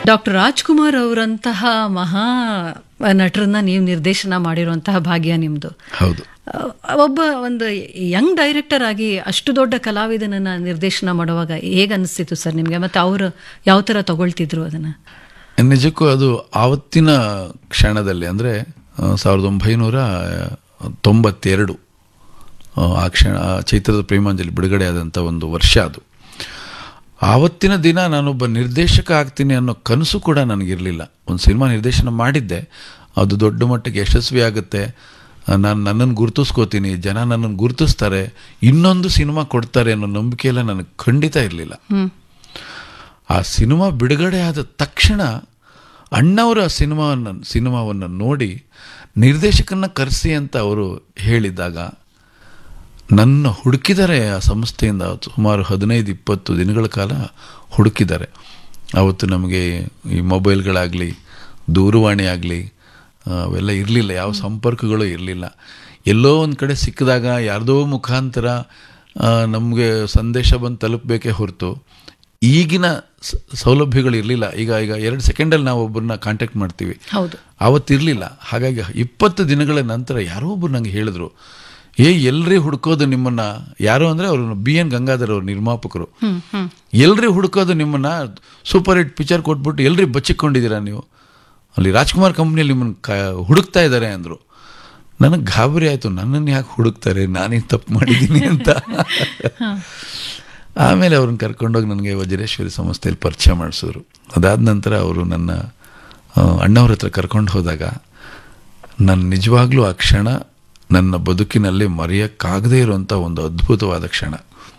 doctor Rajkumar ಅವರಂತಹ ಮಹಾ ನಟರನ್ನ ನೀವು ನಿರ್ದೇಶನ ಮಾಡಿರುವಂತಹ ಭಾಗ್ಯ ನಿಮ್ದು ಹೌದು ಅಹ್, ಒಬ್ಬ ಒಂದು ಯಂಗ್ ಡೈರೆಕ್ಟರ್ ಆಗಿ ಅಷ್ಟು ದೊಡ್ಡ ಕಲಾವಿದನನ್ನ ನಿರ್ದೇಶನ ಮಾಡುವಾಗ ಹೇಗೆ ಅನಿಸ್ತಿತ್ತು ಸರ್ ನಿಮಗೆ ಮತ್ತೆ ಅವರು ಯಾವ ಥರ ತಗೊಳ್ತಿದ್ರು ಅದನ್ನ ನಿಜಕ್ಕೂ ಅದು ಆವತ್ತಿನ ಕ್ಷಣದಲ್ಲಿ ಅಂದರೆ ಸಾವಿರದ ಒಂಬೈನೂರ ತೊಂಬತ್ತೆರಡು ಆ, ಆ ಕ್ಷಣ ಆ ಚೈತ್ರದ ಪ್ರೇಮಾಂಜಲಿ ಬಿಡುಗಡೆ ಆದಂಥ ಒಂದು ವರ್ಷ ಅದು ಆವತ್ತಿನ ದಿನ ನಾನೊಬ್ಬ ನಿರ್ದೇಶಕ ಆಗ್ತೀನಿ ಅನ್ನೋ ಕನಸು ಕೂಡ ನನಗಿರಲಿಲ್ಲ ಒಂದು ಸಿನಿಮಾ ನಿರ್ದೇಶನ ಮಾಡಿದ್ದೆ ಅದು ದೊಡ್ಡ ಮಟ್ಟಿಗೆ ಯಶಸ್ವಿ ಆಗುತ್ತೆ ನಾನು ನನ್ನನ್ನು ಗುರುತಿಸ್ಕೋತೀನಿ ಜನ ನನ್ನನ್ನು ಗುರುತಿಸ್ತಾರೆ ಇನ್ನೊಂದು ಸಿನಿಮಾ ಕೊಡ್ತಾರೆ ಅನ್ನೋ ನಂಬಿಕೆ ಎಲ್ಲ ನನಗೆ ಖಂಡಿತ ಇರಲಿಲ್ಲ ಆ ಸಿನಿಮಾ ಬಿಡುಗಡೆ ಆದ ತಕ್ಷಣ ಅಣ್ಣವರ ಸಿನಿಮಾವನ್ನು ಸಿನಿಮಾವನ್ನು ನೋಡಿ ನಿರ್ದೇಶಕನ ಕರೆಸಿ ಅಂತ ಅವರು ಹೇಳಿದಾಗ ನನ್ನ ಹುಡುಕಿದ್ದಾರೆ ಆ ಸಂಸ್ಥೆಯಿಂದ ಸುಮಾರು ಹದಿನೈದು ಇಪ್ಪತ್ತು ದಿನಗಳ ಕಾಲ ಹುಡುಕಿದ್ದಾರೆ ಅವತ್ತು ನಮಗೆ ಈ ಮೊಬೈಲ್ಗಳಾಗಲಿ ದೂರವಾಣಿ ಆಗಲಿ ಅವೆಲ್ಲ ಇರಲಿಲ್ಲ ಯಾವ ಸಂಪರ್ಕಗಳು ಇರಲಿಲ್ಲ ಎಲ್ಲೋ ಒಂದು ಕಡೆ ಸಿಕ್ಕಿದಾಗ ಯಾರ್ದೋ ಮುಖಾಂತರ ನಮಗೆ ಸಂದೇಶ ಬಂದು ತಲುಪಬೇಕೇ ಹೊರತು ಈಗಿನ ಸ- ಸೌಲಭ್ಯಗಳು ಇರಲಿಲ್ಲ ಈಗ ಈಗ ಎರಡು ಸೆಕೆಂಡಲ್ಲಿ ನಾವು ಒಬ್ಬರನ್ನ ಕಾಂಟ್ಯಾಕ್ಟ್ ಮಾಡ್ತೀವಿ ಹೌದು ಅವತ್ತಿರಲಿಲ್ಲ ಹಾಗಾಗಿ ಇಪ್ಪತ್ತು ದಿನಗಳ ನಂತರ ಯಾರೋ ಒಬ್ರು ನಂಗೆ ಹೇಳಿದ್ರು ಏ ಎಲ್ರಿ ಹುಡ್ಕೋದು ನಿಮ್ಮನ್ನ ಯಾರೋ ಅಂದ್ರೆ ಅವರು ಬಿ ಎನ್ ಗಂಗಾಧರ್ ಅವ್ರ ನಿರ್ಮಾಪಕರು ಎಲ್ರಿ ಹುಡ್ಕೋದು ನಿಮ್ಮನ್ನ ಸೂಪರ್ ಹಿಟ್ ಪಿಕ್ಚರ್ ಕೊಟ್ಬಿಟ್ಟು ಎಲ್ರಿ ಬಚ್ಚಿಕೊಂಡಿದ್ದೀರಾ ನೀವು ಅಲ್ಲಿ ರಾಜ್ಕುಮಾರ್ ಕಂಪ್ನಿಯಲ್ಲಿ ನಿಮ್ಮನ್ನ ಕ ಹುಡುಕ್ತಾ ಇದ್ದಾರೆ ಅಂದರು ನನಗೆ ಗಾಬರಿ ಆಯಿತು ನನ್ನನ್ನು ಯಾಕೆ ಹುಡುಕ್ತಾರೆ ನಾನೇನು ತಪ್ಪು ಮಾಡಿದ್ದೀನಿ ಅಂತ ಆಮೇಲೆ ಅವ್ರನ್ನ ಕರ್ಕೊಂಡೋಗಿ ನನಗೆ ವಜ್ರೇಶ್ವರಿ ಸಂಸ್ಥೆಯಲ್ಲಿ ಪರಿಚಯ ಮಾಡಿಸಿದ್ರು ಅದಾದ ನಂತರ ಅವರು ನನ್ನ ಆ, ಅಣ್ಣವ್ರ ಹತ್ರ ಕರ್ಕೊಂಡು ಹೋದಾಗ ನನ್ನ ನಿಜವಾಗ್ಲೂ ಆ ಕ್ಷಣ ನನ್ನ ಬದುಕಿನಲ್ಲಿ ಮರೆಯೋಕ್ಕಾಗದೇ ಇರುವಂಥ ಒಂದು ಅದ್ಭುತವಾದ ಕ್ಷಣ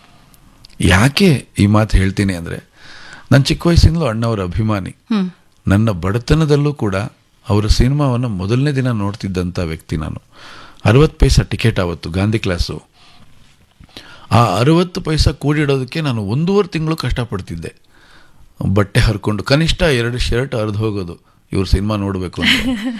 ಯಾಕೆ ಈ ಮಾತು ಹೇಳ್ತೀನಿ ಅಂದರೆ ನಾನು ಚಿಕ್ಕ ವಯಸ್ಸಿಂದಲೂ ಅಣ್ಣವರ ಅಭಿಮಾನಿ ನನ್ನ ಬಡತನದಲ್ಲೂ ಕೂಡ ಅವರ ಸಿನಿಮಾವನ್ನು ಮೊದಲನೇ ದಿನ ನೋಡ್ತಿದ್ದಂಥ ವ್ಯಕ್ತಿ ನಾನು ಅರವತ್ತು ಪೈಸಾ ಟಿಕೆಟ್ ಆವತ್ತು ಗಾಂಧಿ ಕ್ಲಾಸು ಆ ಅರವತ್ತು ಪೈಸಾ ಕೂಡಿಡೋದಕ್ಕೆ ನಾನು ಒಂದೂವರೆ ತಿಂಗಳು ಕಷ್ಟಪಡ್ತಿದ್ದೆ ಬಟ್ಟೆ ಹರ್ಕೊಂಡು ಕನಿಷ್ಠ ಎರಡು ಶರ್ಟ್ ಹರಿದು ಹೋಗೋದು ಇವ್ರ ಸಿನಿಮಾ ನೋಡಬೇಕು ಅಂತ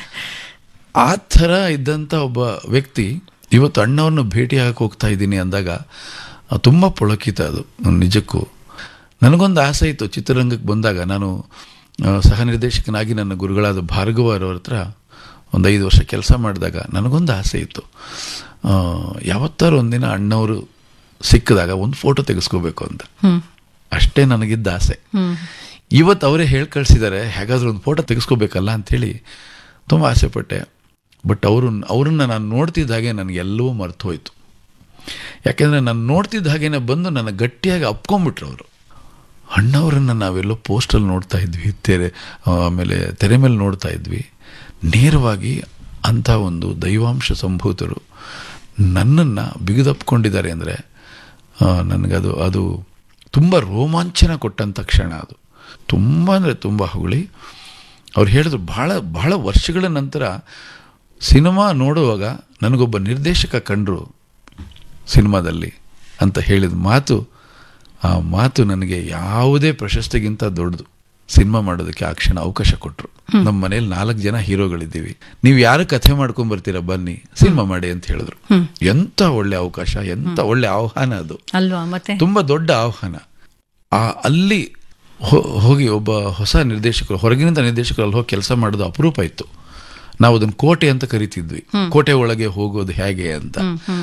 ಆ ಥರ ಇದ್ದಂಥ ಒಬ್ಬ ವ್ಯಕ್ತಿ ಇವತ್ತು ಅಣ್ಣವ್ರನ್ನ ಭೇಟಿ ಆಗಕ್ಕೆ ಹೋಗ್ತಾ ಇದ್ದೀನಿ ಅಂದಾಗ ಆ, ತುಂಬ ಪುಳಕಿತ ಅದು ನಿಜಕ್ಕೂ ನನಗೊಂದು ಆಸೆ ಇತ್ತು ಚಿತ್ರರಂಗಕ್ಕೆ ಬಂದಾಗ ನಾನು ಆ, ಸಹ ನಿರ್ದೇಶಕನಾಗಿ ನನ್ನ ಗುರುಗಳಾದ ಭಾರ್ಗವ ಅವ್ರ ಹತ್ರ ಒಂದು ಐದು ವರ್ಷ ಕೆಲಸ ಮಾಡಿದಾಗ ನನಗೊಂದು ಆಸೆ ಇತ್ತು ಆ, ಯಾವತ್ತಾರು ಒಂದಿನ ಅಣ್ಣವರು ಸಿಕ್ಕಿದಾಗ ಒಂದು ಫೋಟೋ ತೆಗೆಸ್ಕೋಬೇಕು ಅಂತ ಅಷ್ಟೇ ನನಗಿದ್ದ ಆಸೆ ಇವತ್ತು ಅವರೇ ಹೇಳಿ ಕಳಿಸಿದ್ದಾರೆ ಹೇಗಾದ್ರೂ ಒಂದು ಫೋಟೋ ತೆಗೆಸ್ಕೋಬೇಕಲ್ಲ ಅಂಥೇಳಿ ತುಂಬ ಆಸೆ ಪಟ್ಟೆ ಬಟ್ ಅವರು ಅವ್ರನ್ನ ನಾನು ನೋಡ್ತಿದ್ದ ಹಾಗೆ ನನಗೆಲ್ಲವೂ ಮರ್ತು ಹೋಯ್ತು ಯಾಕೆಂದರೆ ನಾನು ನೋಡ್ತಿದ್ದ ಹಾಗೇನೆ ಬಂದು ನನ್ನ ಗಟ್ಟಿಯಾಗಿ ಅಪ್ಕೊಂಡ್ಬಿಟ್ರು ಅವರು ಅಣ್ಣವರನ್ನು ನಾವೆಲ್ಲೋ ಪೋಸ್ಟಲ್ಲಿ ನೋಡ್ತಾ ಇದ್ವಿ ತೆರೆ ಆಮೇಲೆ ತೆರೆ ಮೇಲೆ ನೋಡ್ತಾ ಇದ್ವಿ ನೇರವಾಗಿ ಅಂಥ ಒಂದು ದೈವಾಂಶ ಸಂಭೂತರು ನನ್ನನ್ನು ಬಿಗಿದಪ್ಕೊಂಡಿದ್ದಾರೆ ಅಂದರೆ ನನಗದು ಅದು ತುಂಬ ರೋಮಾಂಚನ ಕೊಟ್ಟಂಥ ಕ್ಷಣ ಅದು ತುಂಬ ಅಂದರೆ ತುಂಬ ಹೊಗಳಿ ಅವ್ರು ಹೇಳಿದ್ರು ಭಾಳ ಬಹಳ ವರ್ಷಗಳ ನಂತರ ಸಿನಿಮಾ ನೋಡುವಾಗ ನನಗೊಬ್ಬ ನಿರ್ದೇಶಕ ಕಂಡ್ರು ಸಿನಿಮಾದಲ್ಲಿ ಅಂತ ಹೇಳಿದ ಮಾತು ಆ ಮಾತು ನನಗೆ ಯಾವುದೇ ಪ್ರಶಸ್ತಿಗಿಂತ ದೊಡ್ಡದು ಸಿನಿಮಾ ಮಾಡೋದಕ್ಕೆ ಆ ಕ್ಷಣ ಅವಕಾಶ ಕೊಟ್ಟರು ನಮ್ಮ ಮನೇಲಿ ನಾಲ್ಕು ಜನ ಹೀರೋಗಳಿದ್ದೀವಿ ನೀವು ಯಾರು ಕಥೆ ಮಾಡ್ಕೊಂಡ್ ಬರ್ತೀರಾ ಬನ್ನಿ ಸಿನಿಮಾ ಮಾಡಿ ಅಂತ ಹೇಳಿದ್ರು ಎಂತ ಒಳ್ಳೆ ಅವಕಾಶ ಎಂತ ಒಳ್ಳೆ ಆಹ್ವಾನ ಅದು ಅಲ್ವಾ ಮತ್ತೆ ತುಂಬ ದೊಡ್ಡ ಆಹ್ವಾನ ಆ ಅಲ್ಲಿ ಹೋ- ಹೋಗಿ ಒಬ್ಬ ಹೊಸ ನಿರ್ದೇಶಕರು ಹೊರಗಿನಿಂದ ನಿರ್ದೇಶಕರು ಅಲ್ಲಿ ಹೋಗಿ ಕೆಲಸ ಮಾಡೋದು ಅಪರೂಪ ಇತ್ತು ನಾವು ಅದನ್ನು ಕೋಟೆ ಅಂತ ಕರಿತಿದ್ವಿ ಕೋಟೆ ಒಳಗೆ ಹೋಗೋದು ಹೇಗೆ ಅಂತ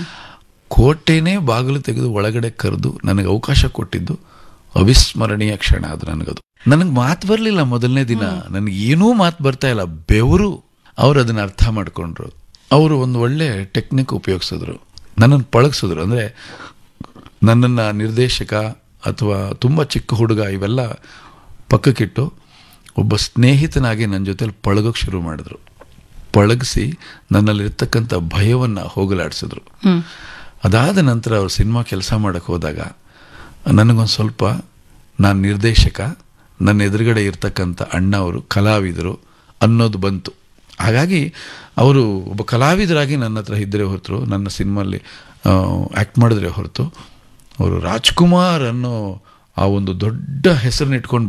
ಕೋಟೆನೇ ಬಾಗಿಲು ತೆಗೆದು ಒಳಗಡೆ ಕರೆದು ನನಗೆ ಅವಕಾಶ ಕೊಟ್ಟಿದ್ದು ಅವಿಸ್ಮರಣೀಯ ಕ್ಷಣ ಅದು ನನಗದು ನನಗೆ ಮಾತು ಬರಲಿಲ್ಲ ಮೊದಲನೇ ದಿನ ನನಗೆ ಏನೂ ಮಾತು ಬರ್ತಾ ಇಲ್ಲ ಬೆವರು ಅವ್ರು ಅದನ್ನ ಅರ್ಥ ಮಾಡ್ಕೊಂಡ್ರು ಅವರು ಒಂದು ಒಳ್ಳೆ ಟೆಕ್ನಿಕ್ ಉಪಯೋಗಿಸಿದ್ರು ನನ್ನನ್ನು ಪಳಗಿಸಿದ್ರು ಅಂದರೆ ನನ್ನನ್ನು ನಿರ್ದೇಶಕ ಅಥವಾ ತುಂಬ ಚಿಕ್ಕ ಹುಡುಗ ಇವೆಲ್ಲ ಪಕ್ಕಕ್ಕಿಟ್ಟು ಒಬ್ಬ ಸ್ನೇಹಿತನಾಗಿ ನನ್ನ ಜೊತೆಲಿ ಪಳಗೋಕ್ಕೆ ಶುರು ಮಾಡಿದ್ರು ಪಳಗಿಸಿ ನನ್ನಲ್ಲಿರ್ತಕ್ಕಂಥ ಭಯವನ್ನು ಹೋಗಲಾಡಿಸಿದ್ರು ಅದಾದ ನಂತರ ಅವ್ರು ಸಿನಿಮಾ ಕೆಲಸ ಮಾಡೋಕ್ಕೆ ಹೋದಾಗ ನನಗೊಂದು ಸ್ವಲ್ಪ ನಾನು ನಿರ್ದೇಶಕ ನನ್ನ ಎದುರುಗಡೆ ಇರ್ತಕ್ಕಂಥ ಅಣ್ಣ ಅವರು ಕಲಾವಿದರು ಅನ್ನೋದು ಬಂತು ಹಾಗಾಗಿ ಅವರು ಒಬ್ಬ ಕಲಾವಿದರಾಗಿ ನನ್ನ ಹತ್ರ ಇದ್ದರೆ ಹೊರತು ನನ್ನ ಸಿನಿಮಲ್ಲಿ ಆ್ಯಕ್ಟ್ ಮಾಡಿದ್ರೆ ಹೊರತು ಅವರು ರಾಜ್ಕುಮಾರ್ ಅನ್ನೋ ಆ ಒಂದು ದೊಡ್ಡ ಹೆಸರನ್ನ ಇಟ್ಕೊಂಡು